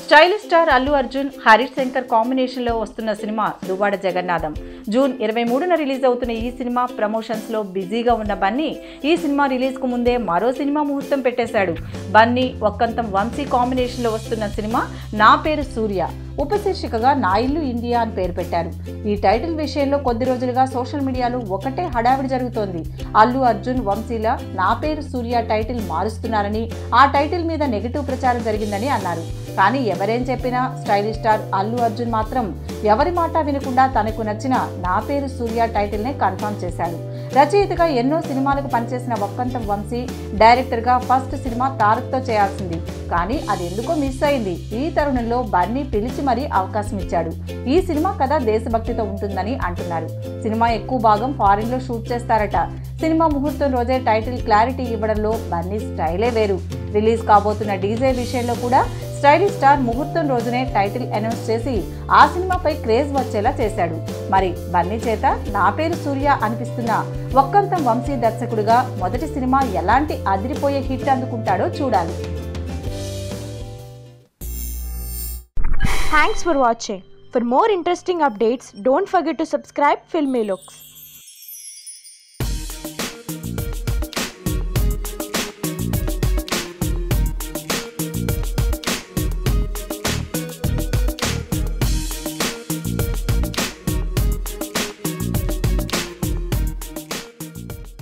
Stylish star Allu Arjun Harish Shankar కాంబినేషన్లో వస్తున్న cinema Duvvada Jagannatham June ఇరవై మూడున రిలీజ్ అవుతున్న ఈ సినిమా ప్రమోషన్స్లో బిజీగా ఉన్న బన్నీ ఈ సినిమా రిలీజ్కు ముందే మరో సినిమా ముహూర్తం పెట్టేశాడు బన్నీ ఒక్కంతం వంశీ కాంబినేషన్లో వస్తున్న సినిమా నా పేరు సూర్య ఉపశీర్షికగా నా ఇల్లు ఇండియా అని పేరు పెట్టారు ఈ టైటిల్ విషయంలో కొద్ది రోజులుగా సోషల్ మీడియాలో ఒకటే హడావిడి జరుగుతోంది అల్లు అర్జున్ వంశీల నా పేరు సూర్య టైటిల్ మారుస్తున్నారని ఆ టైటిల్ మీద నెగిటివ్ ప్రచారం జరిగిందని అన్నారు కానీ ఎవరేం చెప్పినా స్టైలిష్ స్టార్ అల్లు అర్జున్ మాత్రం ఎవరి మాట వినకుండా తనకు నచ్చిన నా పేరు సూర్య టైటిల్నే కన్ఫర్మ్ చేశాడు రచయితగా ఎన్నో సినిమాలకు పనిచేసిన ఒక్కంతం వంశీ డైరెక్టర్గా ఫస్ట్ సినిమా తారక్తో చేయాల్సింది కానీ అది ఎందుకో మిస్ అయింది ఈ తరుణంలో బన్నీ పిలిచి మరీ అవకాశం ఇచ్చాడు ఈ సినిమా కథ దేశభక్తితో ఉంటుందని అంటున్నారు సినిమా ఎక్కువ భాగం ఫారిన్ లో షూట్ చేస్తారట సినిమా ముహూర్తం రోజే టైటిల్ క్లారిటీ ఇవ్వడంలో బన్నీ స్టైలే వేరు రిలీజ్ కాబోతున్న డీజే విషయంలో కూడా స్టైలిష్ స్టార్ ముహూర్తం రోజునే టైటిల్ అనౌన్స్ చేసి ఆ సినిమాపై క్రేజ్ వచ్చేలా చేశాడు మరి బన్నీ చేత నా పేరు సూర్య అనిపిస్తున్న ఒక్కంతం వంశీ దర్శకుడిగా మొదటి సినిమా ఎలాంటి అదిరిపోయే హిట్ అందుకుంటాడో చూడాలి Thanks for watching. For more interesting updates, don't forget to subscribe Filmy Looks.